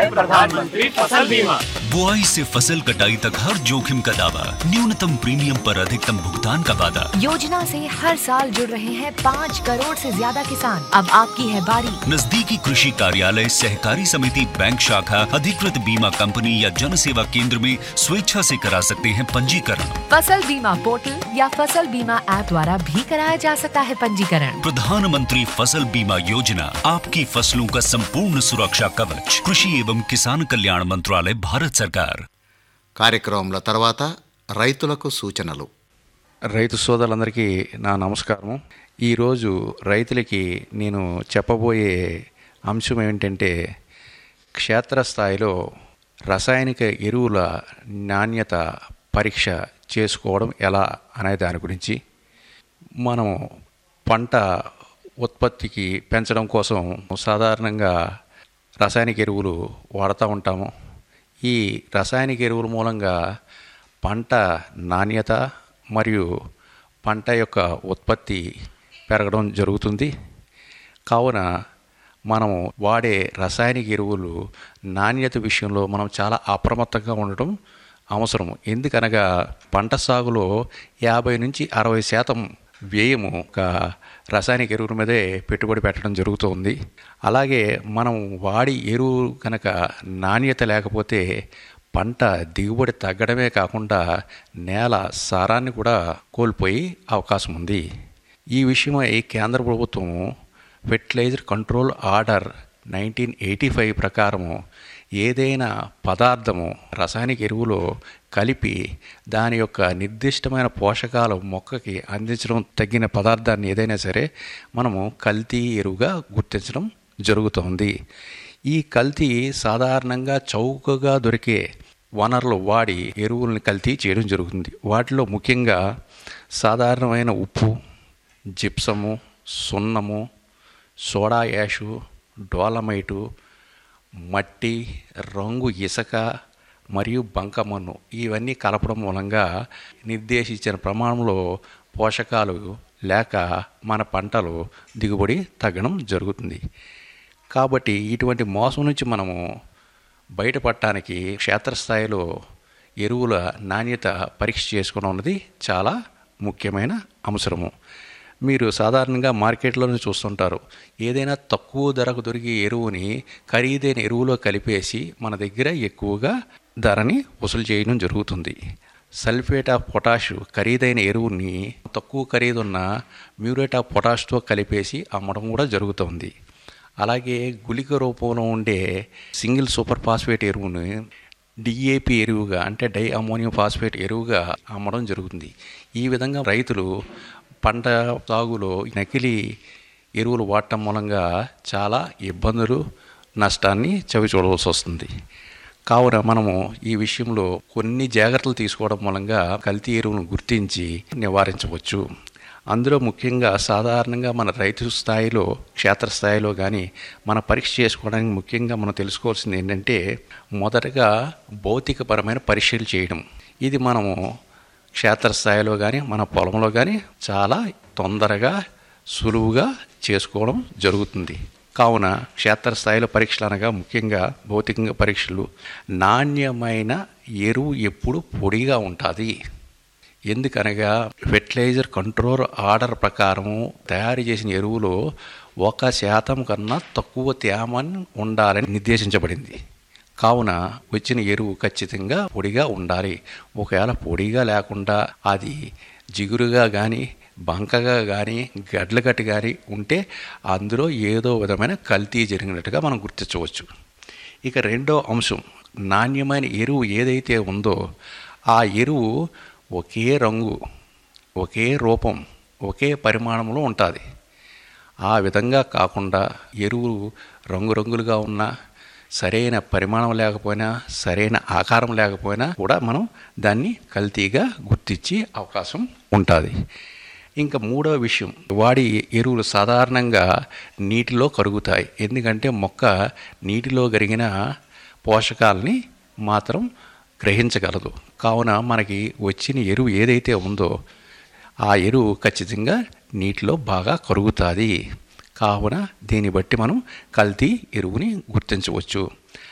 प्रधानमंत्री फसल बीमा बुआई से फसल कटाई तक हर जोखिम का दावा न्यूनतम प्रीमियम पर अधिकतम भुगतान का वादा योजना से हर साल जुड़ रहे हैं पाँच करोड़ से ज्यादा किसान अब आपकी है बारी नजदीकी कृषि कार्यालय सहकारी समिति बैंक शाखा अधिकृत बीमा कंपनी या जन सेवा केंद्र में स्वेच्छा से करा सकते हैं पंजीकरण फसल बीमा पोर्टल या फसल बीमा ऐप द्वारा भी कराया जा सकता है पंजीकरण प्रधानमंत्री फसल बीमा योजना आपकी फसलों का संपूर्ण सुरक्षा कवच कृषि एवं किसान कल्याण मंत्रालय भारत सरकार కార్యక్రమంలో తర్వాత రైతులకు సూచనలు రైతు సోదరులందరికీ నా నమస్కారం ఈరోజు రైతులకి నేను చెప్పబోయే అంశం ఏమిటంటే క్షేత్రస్థాయిలో రసాయనిక ఎరువుల నాణ్యత పరీక్ష చేసుకోవడం ఎలా అనే దాని గురించి మనము పంట ఉత్పత్తికి పెంచడం కోసం సాధారణంగా రసాయనిక ఎరువులు వాడుతూ ఉంటాము ఈ రసాయనిక ఎరువుల మూలంగా పంట నాణ్యత మరియు పంట యొక్క ఉత్పత్తి పెరగడం జరుగుతుంది కావున మనము వాడే రసాయనిక ఎరువులు నాణ్యత విషయంలో మనం చాలా అప్రమత్తంగా ఉండటం అవసరం ఎందుకనగా పంట సాగులో యాభై నుంచి అరవై శాతం వ్యయము ఒక రసాయనిక ఎరువుల మీదే పెట్టుబడి పెట్టడం జరుగుతుంది అలాగే మనం వాడి ఎరువు కనుక నాణ్యత లేకపోతే పంట దిగుబడి తగ్గడమే కాకుండా నేల సారాన్ని కూడా కోల్పోయి అవకాశం ఉంది ఈ విషయమై కేంద్ర ప్రభుత్వం fertiliser control order nineteen eighty five ప్రకారము ఏదైనా పదార్థము రసాయనిక ఎరువులో కలిపి దాని యొక్క నిర్దిష్టమైన పోషకాలు మొక్కకి అందించడం తగ్గిన పదార్థాన్ని ఏదైనా సరే మనము కల్తీ ఎరువుగా గుర్తించడం జరుగుతుంది ఈ కల్తీ సాధారణంగా చౌకగా దొరికే వనరులు వాడి ఎరువులను కల్తీ చేయడం జరుగుతుంది వాటిలో ముఖ్యంగా సాధారణమైన ఉప్పు జిప్సము సున్నము సోడా యాషు డోలమైటు మట్టి రంగు ఇసుక మరియు బంకమన్ను ఇవన్నీ కలపడం మూలంగా నిర్దేశించిన ప్రమాణంలో పోషకాలు లేక మన పంటలు దిగుబడి తగ్గడం జరుగుతుంది కాబట్టి ఇటువంటి మోసం నుంచి మనము బయటపడటానికి క్షేత్రస్థాయిలో ఎరువుల నాణ్యత పరీక్ష చేసుకోవడం అన్నది చాలా ముఖ్యమైన అంశము మీరు సాధారణంగా మార్కెట్లోనే చూస్తుంటారు ఏదైనా తక్కువ ధరకు దొరికే ఎరువుని ఖరీదైన ఎరువులో కలిపేసి మన దగ్గర ఎక్కువగా ధరని వసూలు చేయడం జరుగుతుంది సల్ఫేట్ ఆఫ్ పొటాష్ ఖరీదైన ఎరువుని తక్కువ ఖరీదున్న మ్యూరేట్ ఆఫ్ పొటాష్తో కలిపేసి అమ్మడం కూడా జరుగుతుంది అలాగే గుళిక రూపంలో ఉండే సింగిల్ సూపర్ ఫాస్ఫేట్ ఎరువుని డిఏపి ఎరువుగా అంటే డై అమోనియం ఫాస్ఫేట్ ఎరువుగా అమ్మడం జరుగుతుంది ఈ విధంగా రైతులు పంట సాగులో నకిలీ ఎరువులు వాడటం మూలంగా చాలా ఇబ్బందులు నష్టాన్ని చవి చూడవలసి వస్తుంది కావున మనము ఈ విషయంలో కొన్ని జాగ్రత్తలు తీసుకోవడం మూలంగా కల్తీ ఎరువును గుర్తించి నివారించవచ్చు అందులో ముఖ్యంగా సాధారణంగా మన రైతు స్థాయిలో క్షేత్రస్థాయిలో కానీ మన పరీక్ష చేసుకోవడానికి ముఖ్యంగా మనం తెలుసుకోవాల్సింది ఏంటంటే మొదటగా భౌతికపరమైన పరీక్షలు చేయడం ఇది మనము క్షేత్రస్థాయిలో కానీ మన పొలంలో కానీ చాలా తొందరగా సులువుగా చేసుకోవడం జరుగుతుంది కావున క్షేత్రస్థాయిలో పరీక్షలు అనగా ముఖ్యంగా భౌతికంగా పరీక్షలు నాణ్యమైన ఎరువు ఎప్పుడు పొడిగా ఉంటుంది ఎందుకనగా ఫెర్టిలైజర్ కంట్రోల్ ఆర్డర్ ప్రకారం తయారు చేసిన ఎరువులో ఒక శాతం కన్నా తక్కువ తేమని ఉండాలని నిర్దేశించబడింది కావున వచ్చిన ఎరువు ఖచ్చితంగా పొడిగా ఉండాలి ఒకవేళ పొడిగా లేకుండా అది జిగురుగా కానీ బంకగా కానీ గడ్ల కట్టి కానీ ఉంటే అందులో ఏదో విధమైన కల్తీ జరిగినట్టుగా మనం గుర్తించవచ్చు ఇక రెండో అంశం నాణ్యమైన ఎరువు ఏదైతే ఉందో ఆ ఎరువు ఒకే రంగు ఒకే రూపం ఒకే పరిమాణంలో ఉంటుంది ఆ విధంగా కాకుండా ఎరువు రంగురంగులుగా ఉన్న సరైన పరిమాణం లేకపోయినా సరైన ఆకారం లేకపోయినా కూడా మనం దాన్ని కల్తీగా గుర్తించే అవకాశం ఉంటుంది ఇంకా మూడో విషయం వాడి ఎరువులు సాధారణంగా నీటిలో కరుగుతాయి ఎందుకంటే మొక్క నీటిలో కరిగిన పోషకాలని మాత్రం గ్రహించగలదు కావున మనకి వచ్చిన ఎరువు ఏదైతే ఉందో ఆ ఎరువు ఖచ్చితంగా నీటిలో బాగా కరుగుతుంది కావున దీన్ని బట్టి మనం కల్తీ ఎరువుని గుర్తించవచ్చు